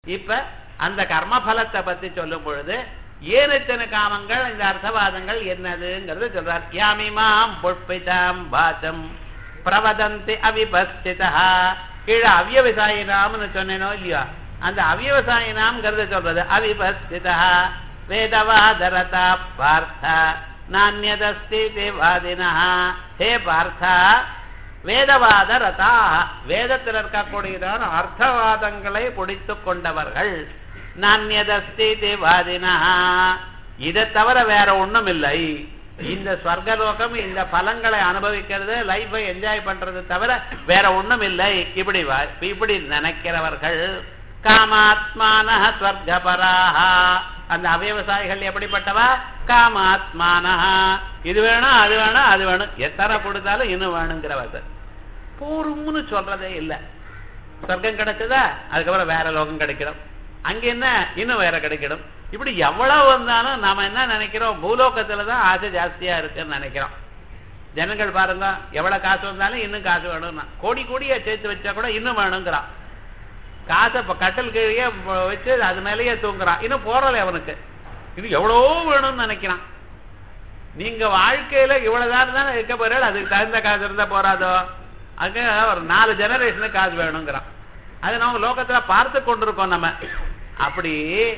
இப்ப அந்த கர்மபலத்தை பத்தி சொல்லும் பொழுது ஏன் இத்தனை காமங்கள் இந்த அர்த்தவாதங்கள் என்னதுங்கிறது சொல்றார் யாமிமாம் புஷ்பிதாம் வாசம் பிரவதந்தி அவிபஸ்திதா கீழே அவ்யவசாயினாம்னு சொன்னேனோ இல்லையோ அந்த அவ்யவசாயினாம்ங்கிறத சொல்றது அவிபஸ்திதா வேதவாதரதா பார்த்த நானியதஸ்தி தேவாதினா ஹே பார்த்தா வேதவாத ரதா வேதத்தில் இருக்கக்கூடியதான அர்த்தவாதங்களை பிடித்து கொண்டவர்கள் நானியதஸ்தி தேவாதினா இதை தவிர வேற ஒண்ணும் இல்லை இந்த ஸ்வர்கலோகம் இந்த பலங்களை அனுபவிக்கிறது லைஃபை என்ஜாய் பண்றது தவிர வேற ஒண்ணும் இல்லை இப்படி இப்படி நினைக்கிறவர்கள் காமாத்மான ஸ்வர்கபராக அந்த அவயவசாயிகள் எப்படிப்பட்டவா காமாத்மான இது வேணும் அது வேணும் அது வேணும் எத்தனை கொடுத்தாலும் இன்னும் வேணுங்கிறவர் பூர்வம்னு சொல்றதே இல்லை சொர்க்கம் கிடைச்சதா அதுக்கப்புறம் வேற லோகம் கிடைக்கணும் அங்க என்ன இன்னும் வேற கிடைக்கணும் இப்படி எவ்வளவு வந்தாலும் நாம என்ன நினைக்கிறோம் பூலோகத்துல தான் ஆசை ஜாஸ்தியா இருக்குன்னு நினைக்கிறோம் ஜனங்கள் பாருங்க எவ்வளவு காசு வந்தாலும் இன்னும் காசு வேணும்னா கோடி கோடியா சேர்த்து வச்சா கூட இன்னும் வேணுங்கிறான் காசை இப்ப கட்டல் கீழே வச்சு அது மேலேயே தூங்குறான் இன்னும் போறல அவனுக்கு இது எவ்வளவோ வேணும்னு நினைக்கிறான் நீங்க வாழ்க்கையில இவ்வளவுதான் தானே இருக்க போறாள் அதுக்கு தகுந்த காசு இருந்தா போறாதோ அங்க ஒரு நாலு ஜெனரேஷனுக்கு காசு வேணுங்கிறான் அது நம்ம லோகத்துல பார்த்து கொண்டிருக்கோம் நம்ம அப்படி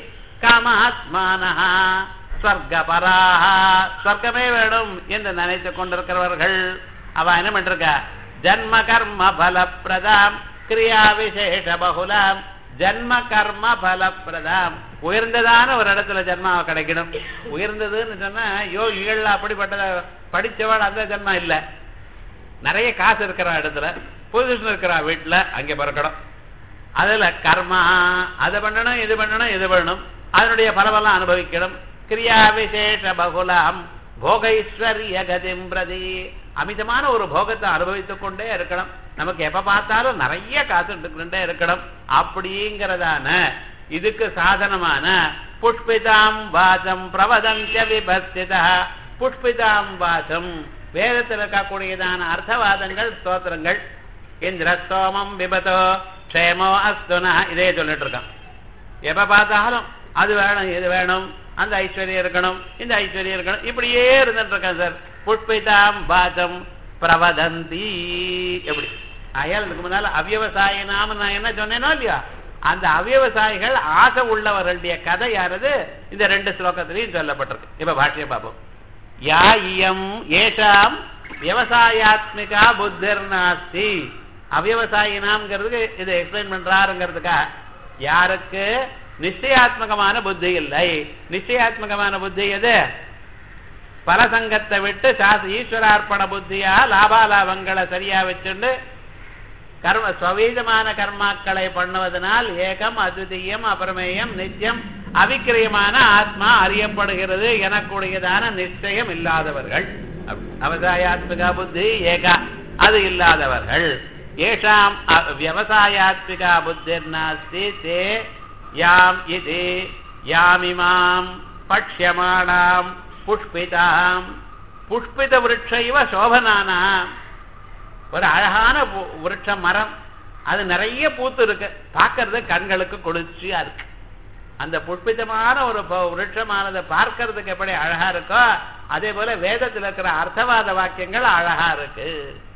காமாத்மானஹா ஸ்வர்கபராக ஸ்வர்க்கமே வேணும் என்று நினைத்து கொண்டிருக்கிறவர்கள் அவ என்ன பண்றக்க ஜன்ம கர்ம பலப்பிரதாம் கிரியா விசேஷ பகுலாம் ஜன்ம கர்ம பலப்பிரதாம் உயர்ந்ததான ஒரு இடத்துல ஜென்மா கிடைக்கணும் உயர்ந்ததுன்னு சொன்னா யோகிகள் அப்படிப்பட்டத படிச்சவள் அந்த ஜென்மா இல்ல நிறைய காசு இருக்கிற இடத்துல பொசிஷன் இருக்கிற வீட்டுல அங்க பிறக்கணும் அதுல கர்மா அதை பண்ணணும் இது பண்ணணும் இது பண்ணணும் அதனுடைய பலவெல்லாம் அனுபவிக்கணும் கிரியா விசேஷ பகுலாம் போகைஸ்வரிய கதிம் பிரதி அமிதமான ஒரு போகத்தை அனுபவித்துக் கொண்டே இருக்கணும் நமக்கு எப்ப பார்த்தாலும் நிறைய காசு எடுத்துக்கிட்டே இருக்கணும் அப்படிங்கிறதான இதுக்கு சாதனமான புஷ்பிதாம் வாசம் பிரவதந்திய விபஸ்திதா புஷ்பிதாம் வாசம் வேதத்தில் இருக்கக்கூடியதான அர்த்தவாதங்கள் ஸ்தோத்திரங்கள் இந்திர சோமம் விபதோ க்ஷேமோ அஸ்துனா இதே சொல்லிட்டு இருக்கான் எப்ப பார்த்தாலும் அது வேணும் இது வேணும் அந்த ஐஸ்வர்யம் இருக்கணும் இந்த ஐஸ்வர்யம் இருக்கணும் இப்படியே இருந்துட்டு இருக்கேன் சார் புஷ்பிதாம் பாசம் பிரவதந்தி எப்படி அயல் இதுக்கு முன்னால அவ்யவசாய நாம நான் என்ன சொன்னேனோ இல்லையா அந்த அவ்யவசாயிகள் ஆசை உள்ளவர்களுடைய கதை யாரது இந்த ரெண்டு ஸ்லோகத்திலையும் சொல்லப்பட்டிருக்கு இப்ப பாஷ்ய பாபம் யா இயம் ஏஷாம் விவசாயாத்மிகா புத்திர் நாஸ்தி அவ்யவசாயினாம்ங்கிறதுக்கு இதை எக்ஸ்பிளைன் பண்றாருங்கிறதுக்கா யாருக்கு நிச்சயாத்மகமான புத்தி இல்லை நிச்சயாத்மகமான புத்தி எது பரசங்கத்தை விட்டு சாச ஈஸ்வரார்ப்பண புத்தியா லாபாலாபங்களை சரியா வச்சுண்டு கர்ம ஸ்வவீதமான கர்மாக்களை பண்ணுவதனால் ஏகம் அத்விதீயம் அபரமேயம் நித்தியம் அவிக்கிரியமான ஆத்மா அறியப்படுகிறது எனக்கூடியதான நிச்சயம் இல்லாதவர்கள் அவசாயாத்மிகா புத்தி ஏகா அது இல்லாதவர்கள் ஏஷாம் விவசாயாத்மிகா புத்திர் நாஸ்தி தே யாம் இது யாமிமாம் பட்சியமானாம் புஷ்பிதாம் புஷ்பித விரட்சைவ சோபனானாம் ஒரு அழகான விருட்ச மரம் அது நிறைய பூத்து இருக்கு பார்க்கறது கண்களுக்கு குளிர்ச்சியா இருக்கு அந்த புஷ்பிதமான ஒரு விருட்சமானதை பார்க்கறதுக்கு எப்படி அழகா இருக்கோ அதே போல வேதத்தில் இருக்கிற அர்த்தவாத வாக்கியங்கள் அழகா இருக்கு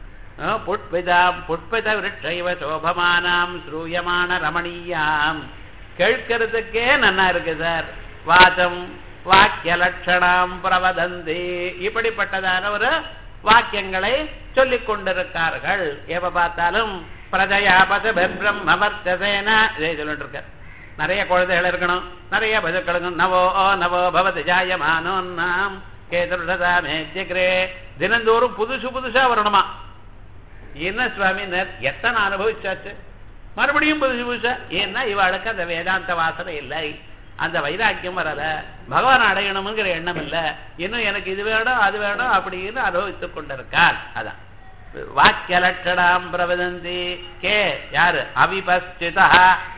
புஷ்பிதாம் புஷ்பித விருட்சைவ சோபமானாம் ஸ்ரூயமான ரமணீயாம் கேட்கறதுக்கே நல்லா இருக்கு சார் வாசம் வாக்கிய லட்சணம் பிரவதந்தி இப்படிப்பட்டதான ஒரு வாக்கியங்களை சொல்லிக் கொண்டிருக்கார்கள் எப்ப பார்த்தாலும் பிரஜயாபத பிரம்மவர்த்தசேன இதை சொல்லிட்டு இருக்க நிறைய குழந்தைகள் இருக்கணும் நிறைய பசுக்களுக்கும் நவோ நவோ பவதி ஜாயமானோ நாம் கேதுருடதாமேஜிகிரே தினந்தோறும் புதுசு புதுசா வரணுமா என்ன சுவாமி எத்தனை அனுபவிச்சாச்சு மறுபடியும் புதுசு புதுசா ஏன்னா இவாளுக்கு அந்த வேதாந்த வாசனை இல்லை அந்த வைராக்கியம் வரல பகவான் அடையணுங்கிற எண்ணம் இல்ல இன்னும் எனக்கு இது வேணும் அது வேணும் அப்படின்னு அனுபவித்துக் கொண்டிருக்கார் அதான் வாக்கிய லட்சணாம் பிரவதந்தி கே யாரு அவிபஸ்டிதா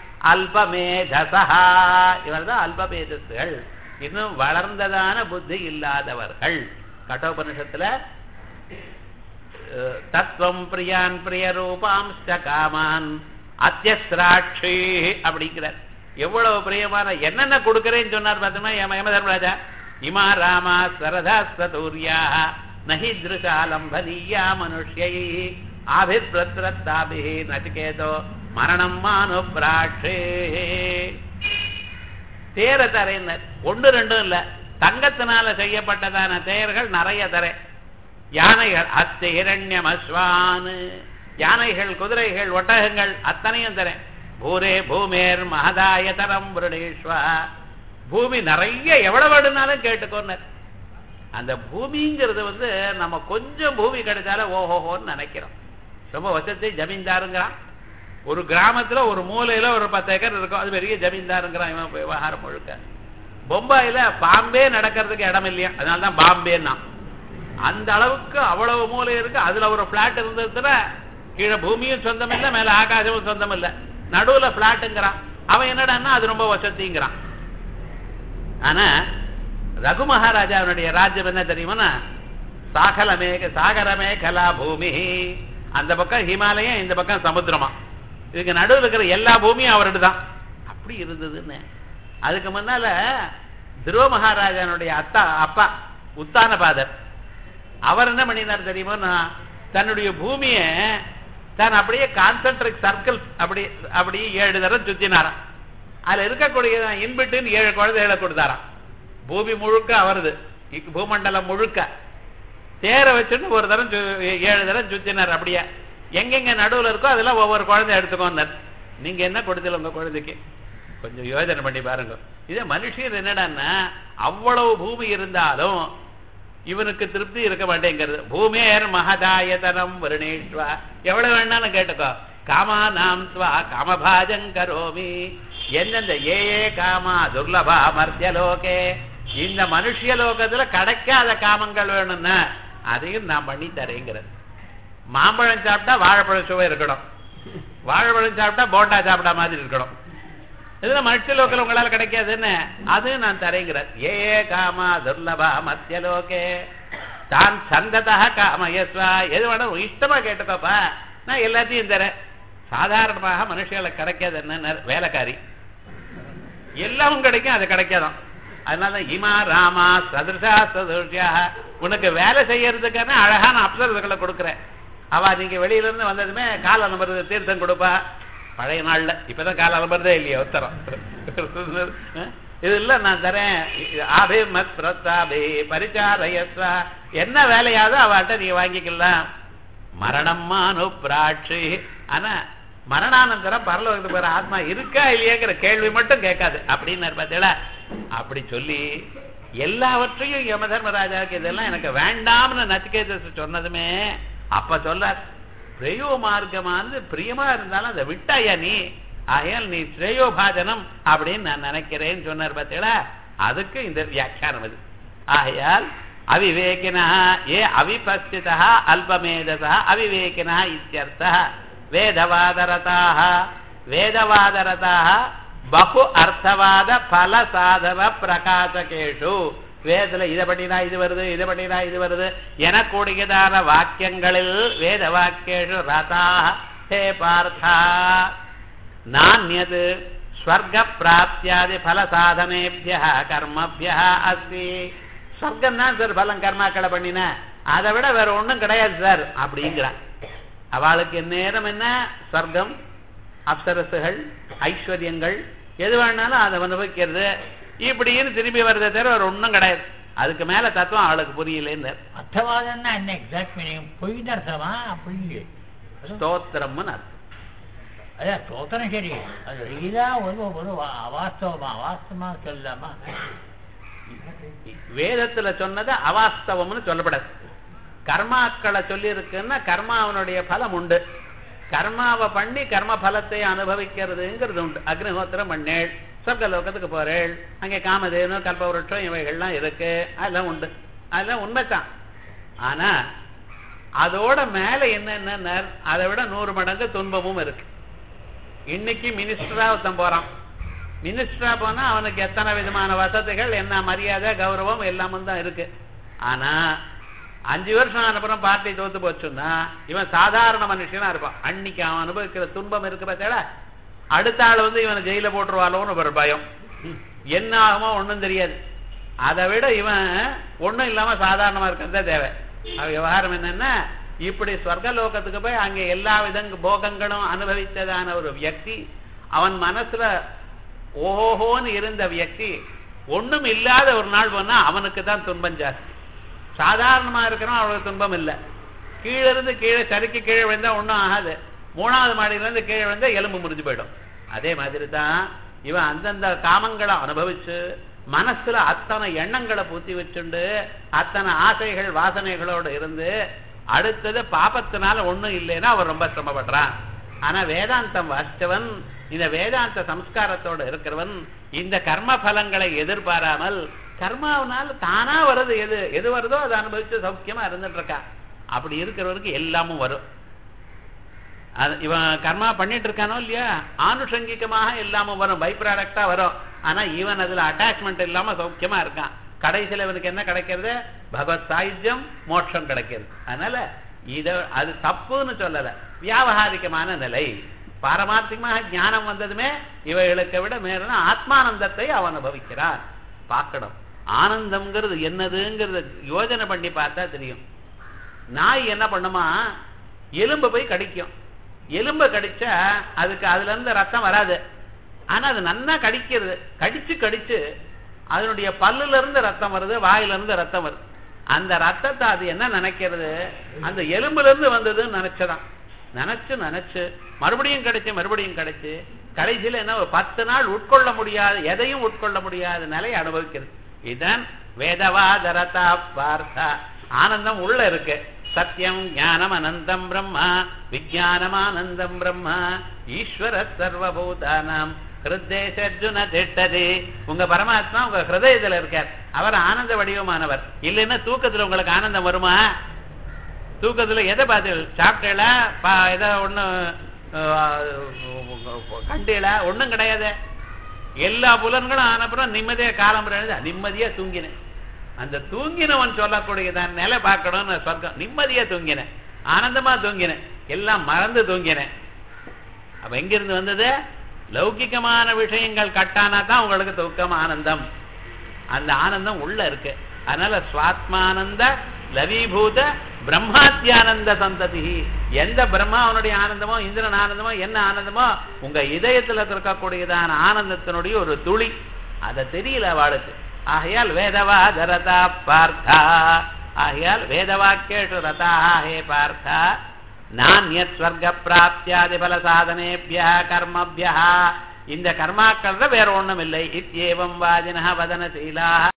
அல்பமேதசா இவர் தான் அல்பமேதஸ்கள் இன்னும் வளர்ந்ததான புத்தி இல்லாதவர்கள் கட்டோபனிஷத்துல தத்துவம் பிரியான் பிரிய ரூபாம்ச காமான் அத்தியஸ்ராட்சி அப்படிங்கிறார் எவ்வளவு பிரியமான என்னென்ன கொடுக்கறேன்னு சொன்னார் பார்த்தோம்னா யம யம தர்மராஜா இமா ராமா சரதா சதூர்யா நஹி திருஷாலம்பனீயா மனுஷ்யை ஆபித் பிரத்ரத்தாபி நச்சிகேதோ மரணம் மானு பிராட்சே தேர தரையினர் ஒன்று ரெண்டும் இல்ல தங்கத்தினால செய்யப்பட்டதான தேர்கள் நிறைய தரேன் யானைகள் அத்து இரண்யம் அஸ்வானு யானைகள் குதிரைகள் ஒட்டகங்கள் அத்தனையும் தரேன் பூரே பூமேர் மகதாய தரம் புருடேஸ்வா பூமி நிறைய எவ்வளவு வேணும்னாலும் கேட்டுக்கோனர் அந்த பூமிங்கிறது வந்து நம்ம கொஞ்சம் பூமி கிடைச்சாலும் ஓஹோஹோன்னு நினைக்கிறோம் ரொம்ப வசதி ஜமீன்தாருங்கிறான் ஒரு கிராமத்துல ஒரு மூலையில ஒரு பத்து ஏக்கர் இருக்கும் அது பெரிய ஜமீன்தாருங்கிறான் இவன் விவகாரம் முழுக்க பொம்பாயில பாம்பே நடக்கிறதுக்கு இடம் இல்லையா அதனால தான் பாம்பேன்னா அந்த அளவுக்கு அவ்வளவு மூலை இருக்கு அதுல ஒரு பிளாட் இருந்ததுன்னா கீழே பூமியும் சொந்தம் இல்லை மேல ஆகாசமும் சொந்தம் இல்லை நடுவுல பிளாட்டுங்கிறான் அவன் என்னடான்னா அது ரொம்ப வசதிங்கிறான் ஆனா ரகு மகாராஜாவுடைய ராஜ்யம் என்ன தெரியுமா சாகலமே சாகரமே கலா பூமி அந்த பக்கம் ஹிமாலயம் இந்த பக்கம் சமுத்திரமா இதுக்கு நடுவில் இருக்கிற எல்லா பூமியும் அவருடைய தான் அப்படி இருந்ததுன்னு அதுக்கு முன்னால துருவ மகாராஜானுடைய அத்தா அப்பா உத்தானபாதர் அவர் என்ன பண்ணினார் தெரியுமா தன்னுடைய பூமியை தான் அப்படியே கான்சென்ட்ரிக் சர்க்கிள் அப்படி அப்படி ஏழு தரம் சுத்தினாராம் அதுல இருக்கக்கூடிய இன்பிட்டுன்னு ஏழு குழந்தைகளை கொடுத்தாராம் பூமி முழுக்க அவருது இக்கு பூமண்டலம் முழுக்க தேர வச்சுட்டு ஒரு தரம் சு- ஏழு தரம் சுத்தினார் அப்படியே எங்கெங்க நடுவுல இருக்கோ அதெல்லாம் ஒவ்வொரு குழந்தை எடுத்துக்கோன்னார் நீங்க என்ன கொடுத்தல உங்க குழந்தைக்கு கொஞ்சம் யோசனை பண்ணி பாருங்க இதே மனுஷர் என்னடான்னா அவ்வளவு பூமி இருந்தாலும் இவனுக்கு திருப்தி இருக்க மாட்டேங்கிறது பூமேர் மகதாயதனம் வருணேஷ்வா எவ்வளவு வேணாலும் கேட்டுக்கோ காமா நாம் ஸ்வா காமபாஜம் கரோமி எந்தெந்த ஏ ஏ காமா துர்லபா மர்த்தியலோகே இந்த மனுஷிய லோகத்துல கிடைக்காத காமங்கள் வேணும்னா அதையும் நான் பண்ணி தரேங்கிறது மாம்பழம் சாப்பிட்டா வாழைப்பழம் சுவை இருக்கணும் வாழைப்பழம் சாப்பிட்டா போண்டா சாப்பிட்டா மாதிரி இருக்கணும் இதுல மனுஷ லோக்கில் உங்களால கிடைக்காதுன்னு அது நான் தரேங்கிறேன் ஏ ஏ காமா துர்லபா மத்தியலோகே தான் சந்ததா காமயஸ்வா எது வேணும் உன் இஷ்டமா கேட்டுக்கோப்பா நான் எல்லாத்தையும் தரேன் சாதாரணமாக மனுஷங்களுக்கு கிடைக்காது என்ன வேலைக்காரி எல்லாமும் கிடைக்கும் அது கிடைக்காதான் அதனால இமா ராமா சதுர்ஷா சதுர்ஷா உனக்கு வேலை செய்யறதுக்கான அழகான அப்சரர்களை கொடுக்குறேன் அவ நீங்க வெளியில இருந்து வந்ததுமே கால நம்பர் தீர்த்தம் கொடுப்பா பழைய நாள்ல இப்பதான் கால நம்பர்தே இல்லையா உத்தரம் இதெல்லாம் நான் தரேன் ஆபே மத் பிரத்தாபே பரிச்சாரயஸ்வா என்ன வேலையாவது அவட்ட நீ வாங்கிக்கலாம் மரணம் மானு பிராட்சி ஆனா மரணானந்தரம் பரலோகத்துக்கு போற ஆத்மா இருக்கா இல்லையாங்கிற கேள்வி மட்டும் கேட்காது அப்படின்னு பார்த்தீங்களா அப்படி சொல்லி எல்லாவற்றையும் யம தர்மராஜாவுக்கு இதெல்லாம் எனக்கு வேண்டாம்னு நச்சிகேதஸ் சொன்னதுமே அப்ப சொல்றார் பிரயோ மார்க்கமானது பிரியமா இருந்தாலும் அதை விட்டாயா நீ ஆகையால் நீ ஸ்ரேயோபாஜனம் அப்படின்னு நான் நினைக்கிறேன்னு சொன்னார் பார்த்தீங்களா அதுக்கு இந்த வியாக்கியானம் அது ஆகையால் அவிவேகினா ஏ அவிபஸ்திதா அல்பமேதசா அவிவேகினா இத்தியர்த்தः வேதவாதரதாக வேதவாதரதாக பகு அர்த்தவாத பல சாதன பிரகாசகேஷு வேதத்துல இதை பண்ணினா இது வருது இதை பண்ணினா இது வருது எனக்கூடியதான வாக்கியங்களில் வேத வாக்கியேஷு ரதாக ஹே பார்த்தா நானியது ஸ்வர்க பிராப்தியாதி பல சாதனேபிய கர்மபிய அஸ்தி சொர்க்கம் தான் சார் பலம் கர்மாக்களை பண்ணின அதை விட வேற ஒண்ணும் கிடையாது சார் அப்படிங்கிறான் அவளுக்கு நேரம் என்ன சொர்க்கம் அப்சரசுகள் ஐஸ்வர்யங்கள் எது வேணாலும் அதை அனுபவிக்கிறது இப்படின்னு திரும்பி வர்றதை தவிர வேற ஒண்ணும் கிடையாது அதுக்கு மேல தத்துவம் அவளுக்கு புரியலேன்னு அர்த்தவாதம்னா என்ன எக்ஸாக்ட் மீனிங் பொய்ன்னு அர்த்தமா பொய் ஸ்தோத்திரம்னு அர்த்தம் அதான் தோத்தனம் சரி அது இதான் ஒரு ஒரு அவாஸ்தவமா அவாஸ்தவமா சொல்லலாமா வேதத்துல சொன்னது அவாஸ்தவம்னு சொல்லப்படாது கர்மாக்களை சொல்லி இருக்குன்னா கர்மாவனுடைய பலம் உண்டு கர்மாவை பண்ணி கர்ம பலத்தை அனுபவிக்கிறதுங்கிறது உண்டு அக்னிஹோத்திரம் பண்ணேள் சொர்க்க லோகத்துக்கு போறேள் அங்கே காமதேனு கல்பவருஷம் இவைகள்லாம் இருக்கு அதெல்லாம் உண்டு அதெல்லாம் உண்மைதான் ஆனா அதோட மேல என்னென்ன அதை விட நூறு மடங்கு துன்பமும் இருக்கு இன்னைக்கு மினிஸ்டரா ஒருத்தன் போறான் மினிஸ்டரா போனா அவனுக்கு எத்தனை விதமான வசதிகள் என்ன மரியாதை கௌரவம் எல்லாமும் தான் இருக்கு ஆனா அஞ்சு வருஷம் அனுப்புறம் பார்ட்டி தோத்து போச்சுன்னா இவன் சாதாரண மனுஷனா இருப்பான் அன்னைக்கு அவன் அனுபவிக்கிற துன்பம் இருக்கு பார்த்தா அடுத்த ஆள் வந்து இவனை ஜெயில போட்டுருவாளோன்னு ஒரு பயம் என்ன ஆகுமோ ஒண்ணும் தெரியாது அதை விட இவன் ஒண்ணும் இல்லாம சாதாரணமா இருக்கிறதே தேவை அவன் விவகாரம் என்னன்னா இப்படி சொர்க்கலோகத்துக்கு போய் அங்கே எல்லா வித போகங்களும் அனுபவித்ததான ஒரு வியக்தி அவன் மனசுல ஓஹோன்னு இருந்த வியக்தி ஒண்ணும் இல்லாத ஒரு நாள் போனா அவனுக்கு தான் துன்பம் ஜாஸ்தி சாதாரணமா இருக்கிறவன் அவனுக்கு துன்பம் இல்லை கீழே இருந்து கீழே சறுக்கி கீழே விழுந்தா ஒண்ணும் ஆகாது மூணாவது மாடியில இருந்து கீழே விழுந்தா எலும்பு முறிஞ்சு போயிடும் அதே மாதிரி தான் இவன் அந்தந்த காமங்களை அனுபவிச்சு மனசுல அத்தனை எண்ணங்களை பூத்தி வச்சுண்டு அத்தனை ஆசைகள் வாசனைகளோட இருந்து அடுத்தது பாபத்தினால ஒண்ணும் இல்லைன்னா அவன் ரொம்ப சிரமப்படுறான் ஆனா வேதாந்தம் வாசித்தவன் இந்த வேதாந்த சம்ஸ்காரத்தோட இருக்கிறவன் இந்த கர்ம பலங்களை எதிர்பாராமல் கர்மாவனால தானா வருது எது எது வருதோ அதை அனுபவிச்சு சௌக்கியமா இருந்துட்டு இருக்கான் அப்படி இருக்கிறவருக்கு எல்லாமும் வரும் அது இவன் கர்மா பண்ணிட்டு இருக்கானோ இல்லையா ஆனுஷங்கிகமாக எல்லாமும் வரும் பை ப்ராடக்டா வரும் ஆனா இவன் அதுல அட்டாச்மெண்ட் இல்லாம சௌக்கியமா இருக்கான் கடைசியில இவனுக்கு என்ன கிடைக்கிறது பகவத் சாயுஜ்யம் மோட்சம் கிடைக்கிறது அதனால இத அது தப்புன்னு சொல்லல வியாபகாரிகமான நிலை பாரமார்த்திகமாக ஞானம் வந்ததுமே இவைகளுக்கு விட மேல ஆத்மானந்தத்தை அவன் அனுபவிக்கிறான் பார்க்கணும் ஆனந்தம்ங்கிறது என்னதுங்கிறத யோஜனை பண்ணி பார்த்தா தெரியும் நாய் என்ன பண்ணுமா எலும்பை போய் கடிக்கும் எலும்பை கடிச்சா அதுக்கு அதுல இருந்து ரத்தம் வராது ஆனா அது நன்னா கடிக்கிறது கடிச்சு கடிச்சு அதனுடைய பல்லுல இருந்து ரத்தம் வருது வாயில இருந்து ரத்தம் வருது அந்த ரத்தத்தை அது என்ன நினைக்கிறது அந்த எலும்புல இருந்து வந்ததுன்னு நினைச்சதான் நினைச்சு நினைச்சு மறுபடியும் கிடைச்சு மறுபடியும் கிடைச்சு கடைசியில என்ன ஒரு பத்து நாள் உட்கொள்ள முடியாத எதையும் உட்கொள்ள முடியாத நிலையை அனுபவிக்கிறது இதுதான் வேதவாதரதா பார்த்தா ஆனந்தம் உள்ள இருக்கு சத்தியம் ஞானம் அனந்தம் பிரம்மா விஜயானம் ஆனந்தம் பிரம்மா ஈஸ்வர சர்வபூதானாம் ஹிருத்தேசர்ஜுன திட்டது உங்க பரமாத்மா உங்க ஹிருதயத்துல இருக்கார் அவர் ஆனந்த வடிவமானவர் இல்லைன்னா தூக்கத்துல உங்களுக்கு ஆனந்தம் வருமா தூக்கத்துல எதை பார்த்து சாப்பிட்டேளா எதை ஒண்ணு கண்டீளா ஒண்ணும் கிடையாது எல்லா புலன்களும் ஆனப்புறம் நிம்மதியா காலம் நிம்மதியா தூங்கினேன் அந்த தூங்கினவன் சொல்லக்கூடியதான் நிலை பார்க்கணும்னு சொர்க்கம் நிம்மதியா தூங்கினேன் ஆனந்தமா தூங்கினேன் எல்லாம் மறந்து தூங்கினேன் அப்ப எங்கிருந்து வந்தது லௌகிகமான விஷயங்கள் கட்டானா தான் உங்களுக்கு தூக்கம் ஆனந்தம் அந்த ஆனந்தம் உள்ள இருக்கு அதனால சுவாத்மானந்த லவீபூத பிரம்மாத்தியானந்த சந்ததி எந்த பிரம்மாவனுடைய ஆனந்தமோ இந்திரன் ஆனந்தமோ என்ன ஆனந்தமோ உங்க இதயத்துல இருக்கக்கூடியதான ஆனந்தத்தினுடைய ஒரு துளி அதை தெரியல அவளுக்கு ஆகையால் வேதவாத ரதா பார்த்தா ஆகையால் வேதவாக்கியேஷு ரதாக ஹே பார்த்தா நானியத் ஸ்வர்க பிராப்தியாதி பல சாதனேபியா கர்மபியா இந்த கர்மாக்கள் வேற ஒண்ணும் இல்லை இத்தியேவம் வாதின வதனசீலா